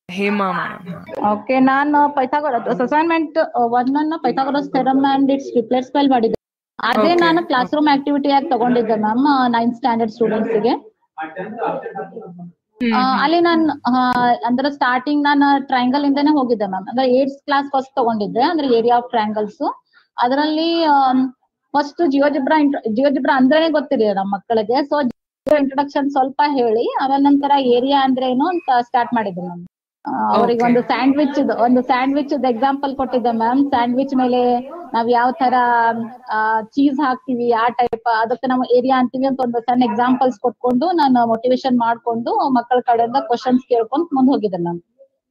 Hema madam okay ನಾನು Pythagoras assignment one ಅನ್ನ Pythagoras theorem and it's replace file ಮಾಡಿದ್ದೆ ಅದೇ Okay. ನಾನು ಕ್ಲಾಸ್ ರೂಮ್ ಆಕ್ಟಿವಿಟಿ ಆಗಿ ತಗೊಂಡಿದ್ದೆ ಮ್ಯಾಮ್ ನೈನ್ತ್ ಸ್ಟ್ಯಾಂಡರ್ಡ್ ಸ್ಟೂಡೆಂಟ್ಸ್ ಗೆ ಆ, ಅಲ್ಲಿ ನಾನು ಅಂದ್ರೆ ಸ್ಟಾರ್ಟಿಂಗ್ ನಾನು ಟ್ರಯಾಂಗಲ್ ಇಂದಾನೆ ಹೋಗಿದ್ದೆ ಮ್ಯಾಮ್ ಅಂದ್ರೆ ಏಟ್ಸ್ ಕ್ಲಾಸ್ ಫಸ್ಟ್ ತಗೊಂಡಿದ್ದೆ ಅಂದ್ರೆ ಏರಿಯಾ ಆಫ್ ಟ್ರಯಾಂಗಲ್ಸ್ ಅದರಲ್ಲಿ ಫಸ್ಟ್ ಜಿಯೋಜಿಬ್ರಾ ಜಿಯೋಜಿಬ್ರಾ ಅಂದ್ರೇನೆ ಗೊತ್ತಿರಲಿಲ್ಲ ನಮ್ಮ ಮಕ್ಕಳಿಗೆ ಸೊ ಇಂಟ್ರೊಡಕ್ಷನ್ ಸ್ವಲ್ಪ ಹೇಳಿ ಆಮೇಲೆ ನಂತರ ಏರಿಯಾ ಅಂದ್ರೆ ಏನು ಅಂತ ಸ್ಟಾರ್ಟ್ ಮಾಡಿದ್ದೆ ಮ್ಯಾಮ್ ಅವ್ರಿಗೆ Okay. ಒಂದು ಸ್ಯಾಂಡ್ವಿಚ್ ಒಂದು ಸ್ಯಾಂಡ್ವಿಚ್ ಎಕ್ಸಾಂಪಲ್ ಕೊಟ್ಟಿದ್ದೆ ಮ್ಯಾಮ್ ಸ್ಯಾಂಡ್ವಿಚ್ ಮೇಲೆ ನಾವ್ ಯಾವ ತರ ಚೀಸ್ ಹಾಕ್ತಿವಿ ಆ ಟೈಪ್ ಅದಕ್ಕೆ ನಾವು ಏರಿಯಾ ಅಂತೀವಿ ಅಂತ ಒಂದು ಸಣ್ಣ ಎಕ್ಸಾಂಪಲ್ಸ್ ಕೊಟ್ಕೊಂಡು ನಾನು ಮೋಟಿವೇಶನ್ ಮಾಡ್ಕೊಂಡು ಮಕ್ಕಳ ಕಡೆಯಿಂದ ಕ್ವಶನ್ಸ್ ಕೇಳ್ಕೊಂಡ್ ಮುಂದ್ ಹೋಗಿದ್ದೆ ಮ್ಯಾಮ್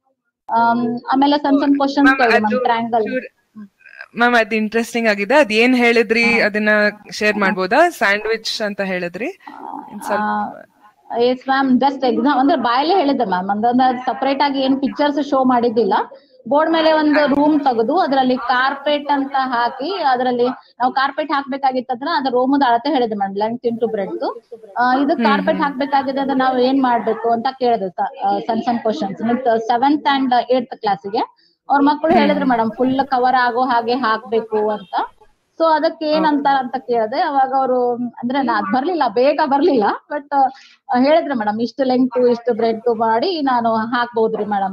ಆಮೇಲೆ ಸಣ್ಣ ಸಣ್ಣ ಕ್ವಶನ್ಸ್ ಕೇಳಿದೆ ಮ್ಯಾಮ್ ಟ್ರಯಾಂಗಲ್ ಮ್ಯಾಮ್ ಅದು ಇಂಟ್ರೆಸ್ಟಿಂಗ್ ಆಗಿದೆ ಅದ್ ಏನ್ ಹೇಳಿದ್ರಿ ಅದನ್ನ ಶೇರ್ ಮಾಡ್ಬೋದಾ ಸ್ಯಾಂಡ್ವಿಚ್ ಅಂತ ಹೇಳಿದ್ರಿ ಇನ್ ಸ್ವಲ್ಪ ಎಸ್ ಮ್ಯಾಮ್ ಜಸ್ಟ್ ಎಕ್ಸಾಮ್ ಅಂದ್ರೆ ಬಾಯಲ್ಲೇ ಹೇಳಿದ್ದೆ ಮ್ಯಾಮ್ ಅಂದ್ರೆ ಸಪರೇಟ್ ಆಗಿ ಏನ್ ಪಿಕ್ಚರ್ಸ್ ಶೋ ಮಾಡಿದ್ದಿಲ್ಲ ಬೋರ್ಡ್ ಮೇಲೆ ಒಂದು ರೂಮ್ ತೆಗೆದು ಅದರಲ್ಲಿ ಕಾರ್ಪೆಟ್ ಅಂತ ಹಾಕಿ ಅದರಲ್ಲಿ ನಾವು ಕಾರ್ಪೆಟ್ ಹಾಕ್ಬೇಕಾಗಿತ್ತಂದ್ರೆ ಅದ್ರ ರೂಮದ ಅಳತೆ ಹೇಳಿದೆ ಮ್ಯಾಮ್ ಲೆಂತ್ ಇಂಟು ಬ್ರೆಡ್ ಇದು ಕಾರ್ಪೆಟ್ ಹಾಕ್ಬೇಕಾಗಿದೆ ಅಂದ್ರೆ ನಾವು ಏನ್ ಮಾಡ್ಬೇಕು ಅಂತ ಕೇಳಿದೆ ಸ- ಆ, ಸಣ್ಣ ಸಣ್ಣ ಕ್ವಶನ್ಸ್ ಸೆವೆಂತ್ ಅಂಡ್ ಏಟ್ ಕ್ಲಾಸಿಗೆ ಅವ್ರ ಮಕ್ಕಳು ಹೇಳಿದ್ರು ಮೇಡಮ್ ಫುಲ್ ಕವರ್ ಆಗೋ ಹಾಗೆ ಹಾಕ್ಬೇಕು ಅಂತ ಸೊ ಅದಕ್ಕೆ ಏನಂತ ಅಂತ ಕೇಳಿದೆ ಅವಾಗ ಅವರು ಅಂದ್ರೆ ನಾ ಅದ್ ಬರ್ಲಿಲ್ಲ ಬೇಗ ಬರ್ಲಿಲ್ಲ ಬಟ್ ಹೇಳಿದ್ರು ಮೇಡಮ್ ಇಷ್ಟು ಲೆಂತ್ ಇಷ್ಟು ಬ್ರೆಡ್ ಮಾಡಿ ನಾನು ಹಾಕ್ಬೋದ್ರಿ ಮೇಡಮ್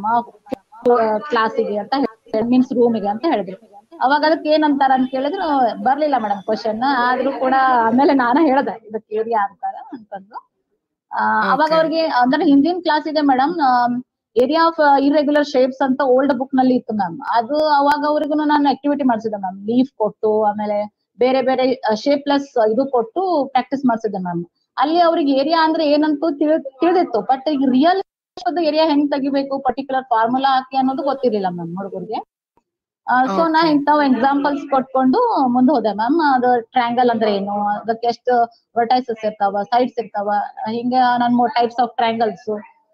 ಕ್ಲಾಸಿಗೆ ಅಂತ ಮೀನ್ಸ್ ರೂಮಿಗೆ ಅಂತ ಹೇಳಿದ್ರು ಅವಾಗ ಅದಕ್ಕೆ ಏನಂತಾರ ಅಂತ ಕೇಳಿದ್ರು ಬರ್ಲಿಲ್ಲ ಮೇಡಮ್ ಕ್ವಶನ್ ಆದ್ರೂ ಕೂಡ ಆಮೇಲೆ ನಾನೇ ಹೇಳ್ದೆ ಇದಕ್ಕೆ ಏರಿಯಾ ಅಂತಾರ ಅಂತಂದು ಆ, ಅವಾಗ Okay. ಅವ್ರಿಗೆ ಅಂದ್ರೆ ಹಿಂದಿನ ಕ್ಲಾಸ್ ಇದೆ madam area of irregular shapes ಅಂತ ಓಲ್ಡ್ ಬುಕ್ ನಲ್ಲಿ ಇತ್ತು ಮ್ಯಾಮ್ ಅದು ಅವಾಗ ಅವ್ರಿಗೂ ನಾನು ಆಕ್ಟಿವಿಟಿ ಮಾಡಿಸಿದ್ದೆ ಮ್ಯಾಮ್ ಲೀಫ್ ಕೊಟ್ಟು ಆಮೇಲೆ ಬೇರೆ ಬೇರೆ ಶೇಪ್ಲೆಸ್ ಇದು ಕೊಟ್ಟು ಪ್ರಾಕ್ಟೀಸ್ ಮಾಡಿಸಿದ್ದೆ ಮ್ಯಾಮ್ ಅಲ್ಲಿ ಅವ್ರಿಗೆ ಏರಿಯಾ ಅಂದ್ರೆ ಏನಂತೂ ತಿಳ್ ತಿಳಿದಿತ್ತು ಬಟ್ ಈಗ ರಿಯಲ್ ಏರಿಯಾ ಹೆಂಗ್ ತೆಗಿಬೇಕು ಪರ್ಟಿಕ್ಯುಲರ್ ಫಾರ್ಮುಲಾ ಹಾಕಿ ಅನ್ನೋದು ಗೊತ್ತಿರಲಿಲ್ಲ ಮ್ಯಾಮ್ ಹುಡುಗರಿಗೆ ಸೊ ನಾ Okay. ಇಂಥವ್ ಎಕ್ಸಾಂಪಲ್ಸ್ ಕೊಟ್ಕೊಂಡು ಮುಂದೆ ಹೋದೆ ಮ್ಯಾಮ್ ಅದು ಟ್ರ್ಯಾಂಗಲ್ ಅಂದ್ರೆ ಏನು ಅದಕ್ಕೆ ಎಷ್ಟು ವರ್ಟೈಸಸ್ ಇರ್ತಾವ ಸೈಡ್ಸ್ ಇರ್ತಾವ ಹಿಂಗ ನನ್ ಮೂರ್ ಟೈಪ್ಸ್ ಆಫ್ ಟ್ರ್ಯಾಂಗಲ್ಸ್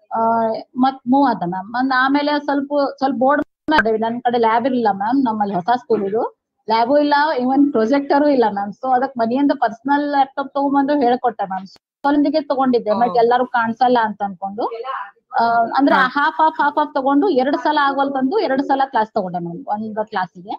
ಮತ್ ಮೂವ್ ಅದ ಮ್ಯಾಮ್ ಆಮೇಲೆ ಸ್ವಲ್ಪ ಸ್ವಲ್ಪ ಬೋರ್ಡ್ ನನ್ ಕಡೆ ಲ್ಯಾಬ್ ಇರಲಿಲ್ಲ ಮ್ಯಾಮ್ ನಮ್ಮಲ್ಲಿ ಹೊಸ ಸ್ಕೂಲ್ ಇದು ಲ್ಯಾಬು ಇಲ್ಲ ಇವನ್ ಪ್ರೊಜೆಕ್ಟರು ಇಲ್ಲ ಮ್ಯಾಮ್ ಸೊ ಅದಕ್ಕೆ ಮನೆಯಿಂದ ಪರ್ಸನಲ್ ಲ್ಯಾಪ್ಟಾಪ್ ತಗೊಂಡ್ಬಂದು ಹೇಳ್ಕೊಟ್ಟೆ ಮ್ಯಾಮ್ ಸೊಂದಿಗೆ ತಗೊಂಡಿದ್ದೆ ಬಟ್ Oh. ಎಲ್ಲಾರು ಕಾಣಿಸಲ್ಲ ಅಂತ ಅನ್ಕೊಂಡು ಆ, ಅಂದ್ರೆ ಹಾ. ಹಾಫ್ ಹಾಫ್ ಹಾಫ್ ಹಾಫ್ ತಗೊಂಡು ಎರಡ್ ಸಲ ಆಗವಲ್ತಂದು ಎರಡ್ ಸಲ ಕ್ಲಾಸ್ ತಗೊಂಡೆ ಮ್ಯಾಮ್ ಒಂದ್ ಕ್ಲಾಸಿಗೆ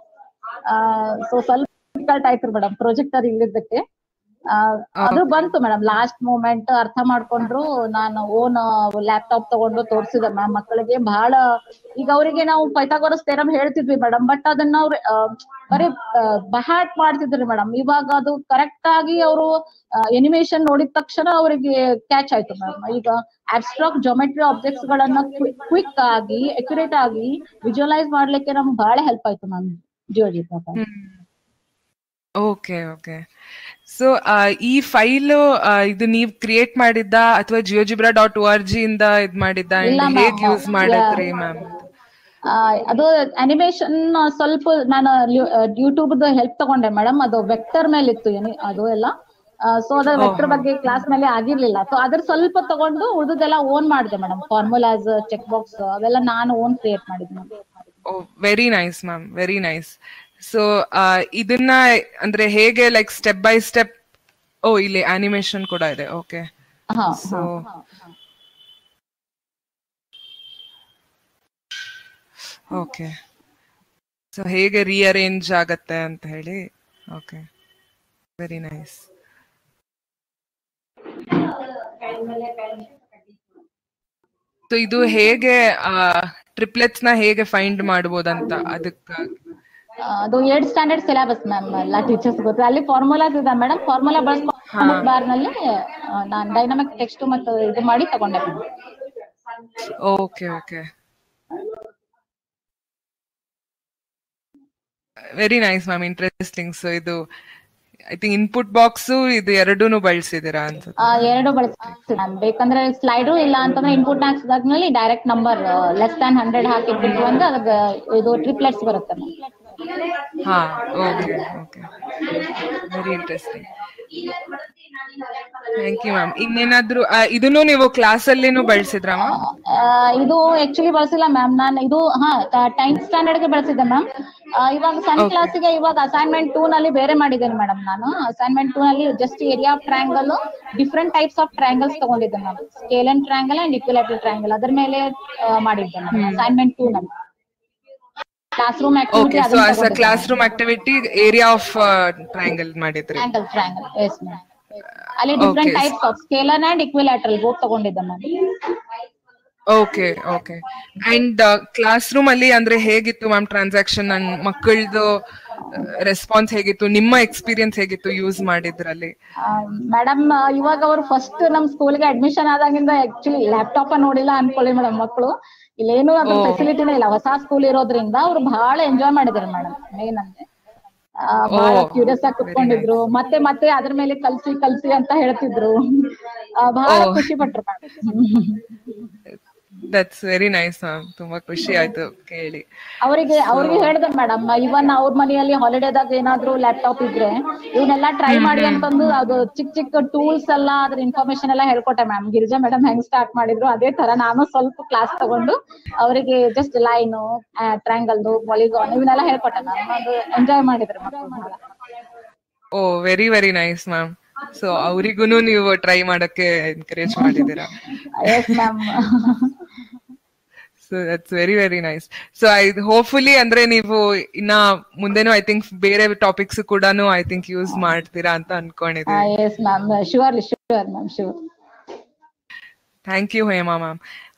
ಸೊ ಸ್ವಲ್ಪ ಡಿಫಿಕಲ್ಟ್ ಆಯ್ತು ಮೇಡಮ್ ಪ್ರೊಜೆಕ್ಟರ್ ಇಲ್ಲಿದ್ದಕ್ಕೆ ಆ, ಅದು ಬಂತು ಮೇಡಮ್ ಲಾಸ್ಟ್ ಮೂಮೆಂಟ್ ಅರ್ಥ ಮಾಡ್ಕೊಂಡ್ರು ನಾನು ಓನ್ ಲ್ಯಾಪ್ಟಾಪ್ ತಗೊಂಡು ತೋರಿಸಿದೆ ಮ್ಯಾಮ್ ಮಕ್ಕಳಿಗೆ ಬಹಳ ಈಗ ಅವರಿಗೆ ನಾವು ಪೈಥಾಗೋರಸ್ ಥೆರಮ್ ಹೇಳ್ತಿದ್ವಿ ಮೇಡಮ್ ಬಟ್ ಅದನ್ನ ಅವ್ರು ಆ, ಬರೀ ಬಹಾಟ್ ಮಾಡ್ತಿದ್ರಿ ಮೇಡಮ್ ಇವಾಗ ಅದು ಕರೆಕ್ಟ್ ಆಗಿ ಅವರು ಎನಿಮೇಷನ್ ನೋಡಿದ ತಕ್ಷಣ ಅವರಿಗೆ ಕ್ಯಾಚ್ ಆಯ್ತು ಮ್ಯಾಮ್ ಈಗ ಅಬ್ಸ್ಟ್ರಾಕ್ಟ್ ಜೊಮೆಟ್ರಿ ಆಬ್ಜೆಕ್ಟ್ಸ್ ಗಳನ್ನ ಕ್ವಿಕ್ ಆಗಿ ಅಕ್ಯುರೇಟ್ ಆಗಿ ವಿಜುವಲೈಸ್ ಮಾಡ್ಲಿಕ್ಕೆ ನಮ್ಗೆ ಬಹಳ ಹೆಲ್ಪ್ ಆಯ್ತು ma'am GeoGebra okay okay so ಈ ಫೈಲ್ ಇದು ನೀವ್ ಕ್ರಿಯೇಟ್ ಮಾಡಿದ್ದ ಅಥವಾ GeoGebra dot O R G ಇಂದ ಇದ್ ಮಾಡಿದ್ದ ಇಲ್ಲ and ma'am. ಹೇಗ್ ಯೂಸ್ ಮಾಡಿದ್ರಿ ಮ್ಯಾಮ್ ಆ, ಅದು ಅನಿಮೇಷನ್ ಸ್ವಲ್ಪ ನಾನು ಯೂಟ್ಯೂಬ್ ಹೆಲ್ಪ್ ತಗೊಂಡೆ ಮೇಡಮ್ ಅದು ವೆಕ್ಟರ್ ಮೇಲೆ ಇತ್ತು ಏನಿ ಅದು ಎಲ್ಲ ಸೊ ಅದ ವೆಕ್ಟರ್ ಬಗ್ಗೆ ಕ್ಲಾಸ್ ಮೇಲೆ ಆಗಿರ್ಲಿಲ್ಲ ಸೊ ಅದ್ರ ಸ್ವಲ್ಪ ತಗೊಂಡು ಉಳಿದೆಲ್ಲ ಓನ್ ಮಾಡಿದೆ ಮೇಡಮ್ ಫಾರ್ಮುಲಾಸ್ ಚೆಕ್ ಬಾಕ್ಸ್ ಅವೆಲ್ಲ ನಾನು ಓನ್ ಕ್ರಿಯೇಟ್ ಮಾಡಿದ್ದೆ ma'am oh very nice ma'am very nice so ಇದನ್ನ ಅಂದ್ರೆ ಹೇಗೆ like step by step oh ಇಲ್ಲಿ ಅನಿಮೇಷನ್ ಕೂಡ ಇದೆ ಓಕೆ ಹಾ ಸೊ ಓಕೆ ಸೊ ಹೇಗೆ ರಿಅರೇಂಜ್ ಆಗತ್ತೆ ಅಂತ ಹೇಳಿ ಓಕೆ ವೆರಿ ನೈಸ್ ಸೊ ಇದು ಹೇಗೆ ಟ್ರಿಪ್ಲೆಟ್ಸ್ ನ ಹೇಗೆ ಫೈಂಡ್ ಮಾಡ್ಬೋದಂತ ಅದಕ್ಕಾಗಿ ಆ, ಅದು ಏಟ್ ಸ್ಟ್ಯಾಂಡರ್ಡ್ ಸಿಲೆಬಸ್ ಮ್ಯಾಮ್ ಎಲ್ಲ ಟೀಚರ್ಸ್ ಗೊತ್ತು ಅಲ್ಲಿ ಫಾರ್ಮುಲಾಸ್ ಇದೆ ಮೇಡಮ್ ಫಾರ್ಮುಲಾ ಬಳಸ್ಕೊಂಡು ಬಾರ್ ನಲ್ಲಿ ನಾನು ಡೈನಮಿಕ್ ಟೆಕ್ಸ್ಟ್ ಮತ್ತು ಇದು ಮಾಡಿ ತಗೊಂಡೆ madam. Okay okay very nice ma'am interesting so ಇದು ಐ ಥಿಂಕ್ ಇನ್ಪುಟ್ ಬಾಕ್ಸ್ ಇದು ಎರಡೂನು ಬಳಸಿದಿರಾ ಅನ್ಸುತ್ತೆ ಆ, ಎರಡು ಬಳಸ್ತೀನಿ ಮ್ಯಾಮ್ ಬೇಕಂದ್ರೆ ಸ್ಲೈಡು ಇಲ್ಲ ಅಂತಂದ್ರೆ ಇನ್ಪುಟ್ ಹಾಕ್ಸಿದಾದ್ಮೇಲೆ direct number less than hundred ಹಾಕಿಬಿಟ್ಟು ಅಂದ್ರೆ ಅದಕ್ಕೆ ಇದು ಟ್ರಿಪ್ಲೆಟ್ಸ್ ಬರುತ್ತೆ ಮ್ಯಾಮ್ ಹಾ okay okay very interesting thank you ma'am ಇನ್ನೇನಾದ್ರೂ ಆ, ಇದನ್ನು ನೀವು ಕ್ಲಾಸ್ ಅಲ್ಲಿನೂ ಬಳಸಿದ್ರ ಮ್ಯಾಮ್ ಆ, ಇದು ಆಕ್ಚುಲಿ ಬಳಸಿಲ್ಲ ಮ್ಯಾಮ್ ನಾನು ಇದು ಹಾ ಟೈನ್ತ್ ಸ್ಟ್ಯಾಂಡರ್ಡ್ ಗೆ ಬಳಸಿದ್ದೆ ಮ್ಯಾಮ್ ಇವಾಗ ಸಣ್ಣ Okay. ಕ್ಲಾಸಿಗೆ ಇವಾಗ ಅಸೈನ್ಮೆಂಟ್ ಟೂ ನಲ್ಲಿ ಬೇರೆ ಮಾಡಿದ್ದೇನೆ ಮೇಡಮ್ ನಾನು ಅಸೈನ್ಮೆಂಟ್ ಟೂ ನಲ್ಲಿ just area of triangle different types of triangles ತಗೊಂಡಿದ್ದೆ ನಾನು scale and triangle and equilateral triangle ಅದ್ರ ಮೇಲೆ ಆ, ಮಾಡಿದ್ದೆ ನಾನು ಅಸೈನ್ಮೆಂಟ್ ಟೂ ನಲ್ಲಿ classroom okay activity so as a classroom activity area of triangle ಮಾಡಿದ್ರಿ ಟ್ರಯಾಂಗಲ್ ಟ್ರಯಾಂಗಲ್ ಎಸ್ ಮ್ಯಾಮ್ ಅಲ್ಲಿ different Okay. Types of scalar and equilateral both ತಗೊಂಡಿದ್ದೆ ma'am okay okay and classroom ಅಲ್ಲಿ ಅಂದ್ರೆ ಹೇಗಿತ್ತು ma'am transaction and ಮಕ್ಕಳದು response ಹೇಗಿತ್ತು ನಿಮ್ಮ experience ಹೇಗಿತ್ತು ಯೂಸ್ ಮಾಡಿದ್ರಲ್ಲಿ ಮೇಡಮ್ ಇವಾಗ ಅವ್ರು ಫಸ್ಟ್ ನಮ್ ಸ್ಕೂಲ್ಗೆ ಅಡ್ಮಿಷನ್ ಆದಾಗಿಂದ ಆಕ್ಚುಲಿ ಲ್ಯಾಪ್ಟಾಪ್ ನೋಡಿಲ್ಲ ಅನ್ಕೊಳ್ಳಿ ಮೇಡಮ್ ಮಕ್ಕಳು ಇಲ್ಲೇನು ಅದ್ರ ಓ. ಫೆಸಿಲಿಟಿನೇ ಇಲ್ಲ ಹೊಸ ಸ್ಕೂಲ್ ಇರೋದ್ರಿಂದ ಅವ್ರು ಬಹಳ ಎಂಜಾಯ್ ಮಾಡಿದ್ರು ಮೇಡಮ್ ಮೇನ್ ಅಂದ್ರೆ ಆ, ಬಹಳ ಓ, ಕ್ಯೂರಿಯಸ್ ಆಗಿ very ಕುತ್ಕೊಂಡಿದ್ರು ಮತ್ತೆ ಮತ್ತೆ ಅದ್ರ ಮೇಲೆ ಕಲ್ಸಿ ಕಲ್ಸಿ ಅಂತ ಹೇಳ್ತಿದ್ರು ಆ, ಬಹಳ ಓ. ಖುಷಿ ಪಟ್ರು madam that's very nice ma'am ತುಂಬಾ ಖುಷಿ ಆಯ್ತು ಕೇಳಿ ಅವರಿಗೆ ಅವ್ರಿಗೆ ಹೇಳಿದೆ ಮೇಡಮ್ ಇವನ್ ಅವ್ರ ಮನೆಯಲ್ಲಿ ಹಾಲಿಡೇದಾಗ ಏನಾದ್ರು ಲ್ಯಾಪ್ಟಾಪ್ ಇದ್ರೆ ಇವನ್ನೆಲ್ಲ ಟ್ರೈ ಮಾಡಿ ಅಂತಂದು ಅದು ಚಿಕ್ಕ ಚಿಕ್ಕ ಟೂಲ್ಸ್ ಎಲ್ಲ ಅದ್ರ ಇನ್ಫಾರ್ಮೇಶನ್ ಎಲ್ಲ ಹೇಳ್ಕೊಟ್ಟೆ ಮ್ಯಾಮ್ ಗಿರಿಜಾ ಮೇಡಮ್ ಹೆಂಗ್ ಸ್ಟಾರ್ಟ್ ಮಾಡಿದ್ರು ಅದೇ ತರ ನಾನು ಸ್ವಲ್ಪ ಕ್ಲಾಸ್ ತಗೊಂಡು ಅವರಿಗೆ ಜಸ್ಟ್ ಲೈನ್ ಟ್ರ್ಯಾಂಗಲ್ ಪಾಲಿಗಾನ್ ಇವನ್ನೆಲ್ಲ ಹೇಳ್ಕೊಟ್ಟೆ ಮ್ಯಾಮ್ ಅದು ಎಂಜಾಯ್ ಮಾಡಿದ್ರು ಮಕ್ಕಳು ಬಹಳ oh very very nice ma'am so ಅವರಿಗೂ ನೀವು ಟ್ರೈ ಮಾಡಕ್ಕೆ ಎನ್ಕರೇಜ್ ಮಾಡಿದ್ದೀರಾ yes ma'am so that's very very nice so I hopefully ಅಂದ್ರೆ ನೀವು ಇನ್ನ ಮುಂದೆನೂ ಐ ಥಿಂಕ್ ಬೇರೆ ಟಾಪಿಕ್ಸ್ ಕೂಡ ಐ ಥಿಂಕ್ ಯೂಸ್ ಮಾಡ್ತೀರಾ ಅಂತ ಅನ್ಕೊಂಡಿದ್ದೀನಿ yes ma'am surely sure ma'am sure thank you Hema ma'am